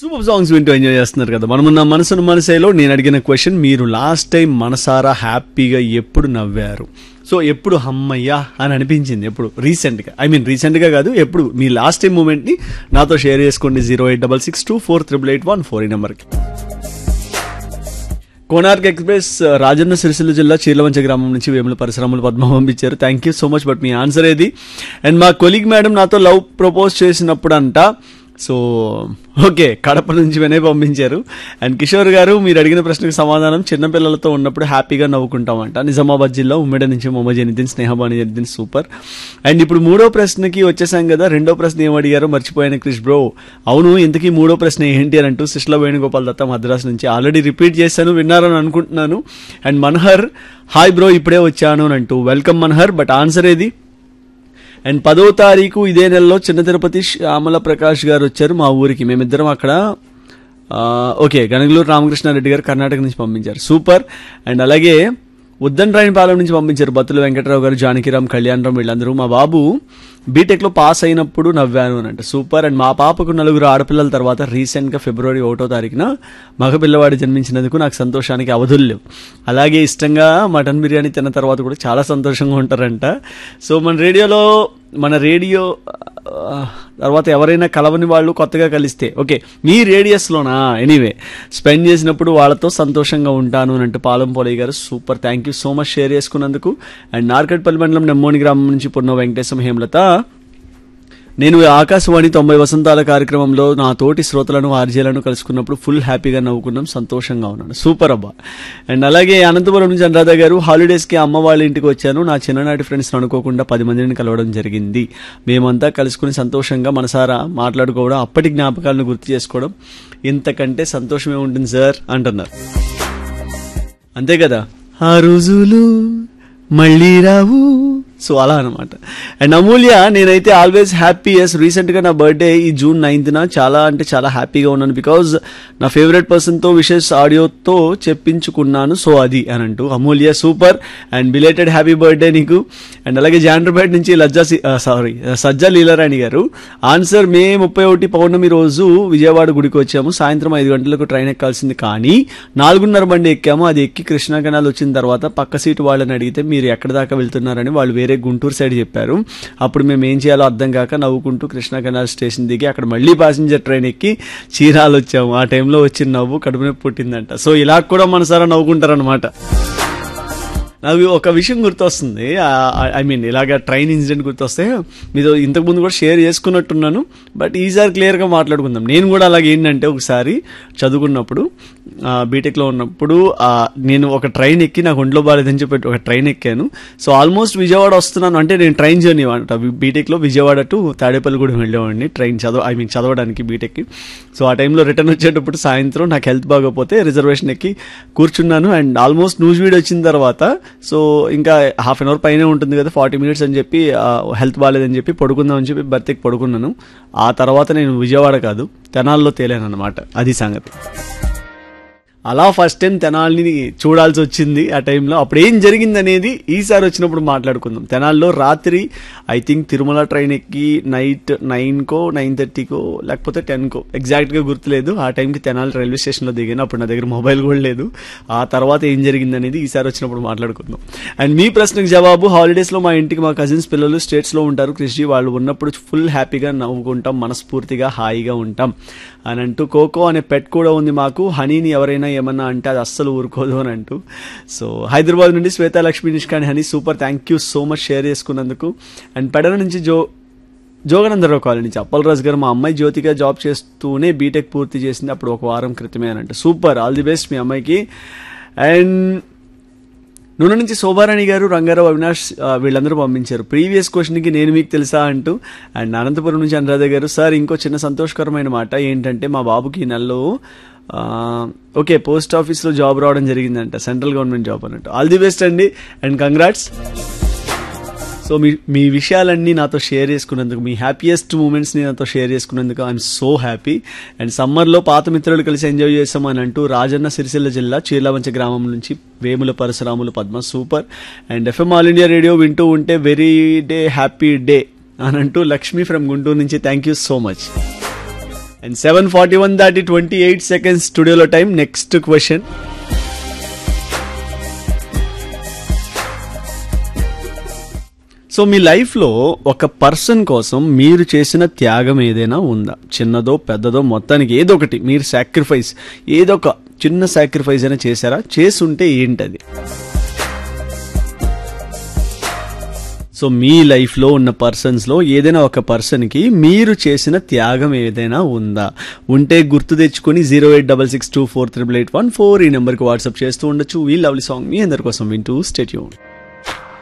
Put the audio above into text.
super songs వింటూ enjoy చేస్తున్నారు కదా మనమున్న మనసును మనసేలో నేను అడిగిన క్వశ్చన్ మీరు లాస్ట్ టైం మనసారా హ్యాపీగా ఎప్పుడు నవ్వారు సో ఎప్పుడు హమ్మయ్యా అని అనిపించింది ఎప్పుడు రీసెంట్గా ఐ మీన్ రీసెంట్గా కాదు ఎప్పుడు మీ లాస్ట్ టైం మూమెంట్ని నాతో షేర్ చేసుకోండి zero eight double six two four triple eight one four ఈ నెంబర్కి కోనార్క్ ఎక్స్ప్రెస్ రాజన్న సిరిసిల్ల జిల్లా చీర్లవంచ గ్రామం నుంచి వేముల పరిశ్రమలు పద్మ పంపించారు thank you so much but మీ ఆన్సర్ ఏది అండ్ మా కొలీగ్ మేడం నాతో లవ్ ప్రపోజ్ చేసినప్పుడు అంట సో ఓకే కడప నుంచి వినయ్ పంపించారు అండ్ కిషోర్ గారు మీరు అడిగిన ప్రశ్నకు సమాధానం చిన్నపిల్లలతో ఉన్నప్పుడు హ్యాపీగా నవ్వుకుంటామంట నిజామాబాద్ జిల్లా ఉమ్మడి నుంచి మొహమ్మద్ జనిదిన్ స్నేహబాని జనిదిన్ సూపర్ అండ్ ఇప్పుడు మూడో ప్రశ్నకి వచ్చేసాం కదా రెండో ప్రశ్న ఏం అడిగారో మర్చిపోయాను క్రిష్ బ్రో అవును ఇంతకీ మూడో ప్రశ్న ఏంటి అని అంటూ శిష్ల వేణుగోపాల్ దత్త మద్రాస్ నుంచి ఆల్రెడీ రిపీట్ చేశాను విన్నారని అనుకుంటున్నాను అండ్ మన్హర్ హాయ్ బ్రో ఇప్పుడే వచ్చాను అని అంటూ వెల్కమ్ మన్హర్ బట్ ఆన్సర్ ఏది అండ్ పదో తారీఖు ఇదే నెలలో చిన్న తిరుపతి శ్యామల ప్రకాష్ గారు వచ్చారు మా ఊరికి మేమిద్దరం అక్కడ ఆ, ఓకే గనగలూరు రామకృష్ణారెడ్డి గారు కర్ణాటక నుంచి పంపించారు సూపర్ అండ్ అలాగే ఉద్దన్ రాయనపాలెం నుంచి పంపించారు బత్తుల వెంకటరావు గారు జానకిరామ్ కళ్యాణరామ్ వీళ్ళందరూ మా బాబు బీటెక్లో పాస్ అయినప్పుడు నవ్వాను అని అంటే సూపర్ అండ్ మా పాపకు నలుగురు ఆడపిల్లల తర్వాత రీసెంట్గా ఫిబ్రవరి ఒకటో తారీఖున మగపిల్లవాడు జన్మించినందుకు నాకు సంతోషానికి అవధులు లేవు అలాగే ఇష్టంగా మటన్ బిర్యానీ తిన్న తర్వాత కూడా చాలా సంతోషంగా ఉంటారంట సో మన రేడియోలో మన రేడియో ఆ, తర్వాత ఎవరైనా కలవని వాళ్ళు కొత్తగా కలిస్తే ఓకే మీ రేడియస్లోనా ఎనీవే స్పెండ్ చేసినప్పుడు వాళ్ళతో సంతోషంగా ఉంటాను అని అంటూ Palam Polaiah garu super thank you so much share చేసుకున్నందుకు అండ్ నార్కట్పల్లి మండలం నెమ్మోని గ్రామం నుంచి పున్న వెంకటేశం హేమలత నేను ఆకాశవాణి తొంభై వసంతాల కార్యక్రమంలో నా తోటి శ్రోతలను ఆర్జేలను కలుసుకున్నప్పుడు ఫుల్ హ్యాపీగా నవ్వుకున్నాం సంతోషంగా ఉన్నాను సూపర్ అబ్బా అండ్ అలాగే అనంతపురం నుంచి అనురాధ గారు హాలిడేస్కి అమ్మ వాళ్ళ ఇంటికి వచ్చాను నా చిన్ననాటి ఫ్రెండ్స్ అనుకోకుండా పది మందిని కలవడం జరిగింది మేమంతా కలుసుకుని సంతోషంగా మనసారా మాట్లాడుకోవడం అప్పటి జ్ఞాపకాలను గుర్తు చేసుకోవడం ఇంతకంటే సంతోషమే ఉంటుంది సార్ అంటున్నారు అంతే కదా ఆ రోజులు మళ్ళీ రావు సో అలా అనమాట అండ్ అమూల్య నేనైతే ఆల్వేస్ హ్యాపీ ఎస్ రీసెంట్గా నా బర్త్డే ఈ జూన్ నైన్త్న చాలా అంటే చాలా హ్యాపీగా ఉన్నాను బికాజ్ నా ఫేవరెట్ పర్సన్తో విషెస్ ఆడియోతో చెప్పించుకున్నాను సో అది అని అంటూ Amulya super and belated happy birthday నీకు అండ్ అలాగే జాండ్రపేట నుంచి లజ్జా సారీ సజ్జా లీలారాణి గారు ఆన్సర్ మే ముప్పై ఒకటి పౌర్ణమి రోజు విజయవాడ గుడికి వచ్చాము సాయంత్రం ఐదు గంటలకు ట్రైన్ ఎక్కాల్సింది కానీ నాలుగున్నర బండి ఎక్కాము అది ఎక్కి కృష్ణా కెనాల్ వచ్చిన తర్వాత పక్క సీటు వాళ్ళని అడిగితే మీరు ఎక్కడి దాకా వెళ్తున్నారని వాళ్ళు వేరే గుంటూరు సైడ్ చెప్పారు అప్పుడు మేము ఏం చేయాలో అర్థం కాక నవ్వుకుంటూ కృష్ణా కెనాల్ స్టేషన్ దిగి అక్కడ మళ్ళీ ప్యాసింజర్ ట్రైన్ ఎక్కి చీరాలు వచ్చాము ఆ టైంలో వచ్చిన నవ్వు కడుపు నొప్పి పుట్టిందంట సో ఇలా కూడా మనసారా నవ్వుకుంటారనమాట నాకు ఒక విషయం గుర్తొస్తుంది ఐ మీన్ ఇలాగ ట్రైన్ ఇన్సిడెంట్ గుర్తొస్తే మీతో ఇంతకుముందు కూడా షేర్ చేసుకున్నట్టున్నాను బట్ ఈసారి క్లియర్గా మాట్లాడుకుందాం నేను కూడా అలాగే ఏంటంటే ఒకసారి చదువుకున్నప్పుడు బీటెక్లో ఉన్నప్పుడు ఆ, నేను ఒక ట్రైన్ ఎక్కి నాకు ఒంట్లో బాగాలేదని చెప్పి ఒక ట్రైన్ ఎక్కాను సో ఆల్మోస్ట్ విజయవాడ వస్తున్నాను అంటే నేను ట్రైన్ జర్నీ అంట బీటెక్లో విజయవాడ టు తాడేపల్లిగూడెం వెళ్ళేవాడిని ట్రైన్ చదవ ఐ మీన్ చదవడానికి బీటెక్కి సో ఆ టైంలో రిటర్న్ వచ్చేటప్పుడు సాయంత్రం నాకు హెల్త్ బాగోపోతే రిజర్వేషన్ ఎక్కి కూర్చున్నాను అండ్ ఆల్మోస్ట్ న్యూస్ వీడియో వచ్చిన తర్వాత సో ఇంకా హాఫ్ అన్ అవర్ పైనే ఉంటుంది కదా ఫార్టీ మినిట్స్ అని చెప్పి హెల్త్ బాగాలేదని చెప్పి పడుకుందాం అని చెప్పి బర్త్ ఎక్కి పడుకున్నాను ఆ తర్వాత నేను విజయవాడ కాదు తెనాల్లో తేలాను అనమాట అది సంగతి అలా ఫస్ట్ టైం తెనాలిని చూడాల్సి వచ్చింది ఆ టైంలో అప్పుడు ఏం జరిగింది అనేది ఈసారి వచ్చినప్పుడు మాట్లాడుకుందాం తెనాల్లో రాత్రి ఐ థింక్ తిరుమల ట్రైన్ ఎక్కి నైట్ నైన్కో నైన్ థర్టీకో లేకపోతే టెన్కో ఎగ్జాక్ట్గా గుర్తులేదు ఆ టైంకి తెనాలి రైల్వే స్టేషన్లో దిగాను అప్పుడు నా దగ్గర మొబైల్ కూడా లేదు ఆ తర్వాత ఏం జరిగింది అనేది ఈసారి వచ్చినప్పుడు మాట్లాడుకుందాం అండ్ మీ ప్రశ్నకు జవాబు హాలిడేస్లో మా ఇంటికి మా కజిన్స్ పిల్లలు స్టేట్స్లో ఉంటారు కృషి వాళ్ళు ఉన్నప్పుడు ఫుల్ హ్యాపీగా నవ్వుకుంటాం మనస్ఫూర్తిగా హాయిగా ఉంటాం అని అంటూ కోకో అనే పెట్ కూడా ఉంది మాకు హనీని ఎవరైనా ఏమన్నా అంటే అది అస్సలు ఊరుకోదు అని అంటూ సో హైదరాబాద్ నుండి Shweta Lakshmi Nishkani honey super thank you so much share చేసుకున్నందుకు అండ్ పెడన నుంచి జో జోగనందరావు కాలనీ నుంచి అప్పలరాజు గారు మా అమ్మాయి జ్యోతిగా జాబ్ చేస్తూనే బీటెక్ పూర్తి చేసింది అప్పుడు ఒక వారం క్రితమే అని అంటే సూపర్ ఆల్ ది బెస్ట్ మీ అమ్మాయికి అండ్ నూనె నుంచి శోభారాణి గారు రంగారావు అవినాష్ ఆ, వీళ్ళందరూ పంపించారు ప్రీవియస్ క్వశ్చన్కి నేను మీకు తెలుసా అంటూ అండ్ అనంతపురం నుంచి అనురాధ గారు సార్ ఇంకో చిన్న సంతోషకరమైన మాట ఏంటంటే మా బాబుకి ఈ నెలలో ఆ, ఓకే పోస్ట్ ఆఫీస్లో జాబ్ రావడం జరిగిందంట సెంట్రల్ గవర్నమెంట్ జాబ్ అన్నట్టు ఆల్ ది బెస్ట్ అండి అండ్ కంగ్రాట్స్ సో మీ మీ విషయాలన్నీ నాతో షేర్ చేసుకున్నందుకు మీ హ్యాపీయెస్ట్ మూమెంట్స్ని నాతో షేర్ చేసుకున్నందుకు ఐఎమ్ సో హ్యాపీ అండ్ సమ్మర్లో పాత మిత్రులు కలిసి ఎంజాయ్ చేస్తామని అంటూ రాజన్న సిరిసిల్ల జిల్లా చీర్లవంచ గ్రామం నుంచి Vemula Parasuramulu Padma super and FM All India Radio వింటూ ఉంటే వెరీ డే హ్యాపీ డే అని అంటూ లక్ష్మి ఫ్రమ్ గుంటూరు నుంచి thank you so much and seven forty one దాటి ట్వంటీ ఎయిట్ సెకండ్స్ స్టూడియోలో టైం నెక్స్ట్ క్వశ్చన్ సో మీ లైఫ్లో ఒక పర్సన్ కోసం మీరు చేసిన త్యాగం ఏదైనా ఉందా చిన్నదో పెద్దదో మొత్తానికి ఏదో ఒకటి మీరు సాక్రిఫైస్ ఏదో ఒక చిన్న సాక్రిఫైస్ అయినా చేశారా చేసుంటే ఏంటది సో మీ లైఫ్లో ఉన్న పర్సన్స్లో ఏదైనా ఒక పర్సన్కి మీరు చేసిన త్యాగం ఏదైనా ఉందా ఉంటే గుర్తు తెచ్చుకొని zero eight double six two four triple eight one four ఈ నెంబర్కి వాట్సాప్ చేస్తూ ఉండొచ్చు ఈ లవ్లీ సాంగ్ మీ అందరి కోసం వింటూ స్టేట్యూన్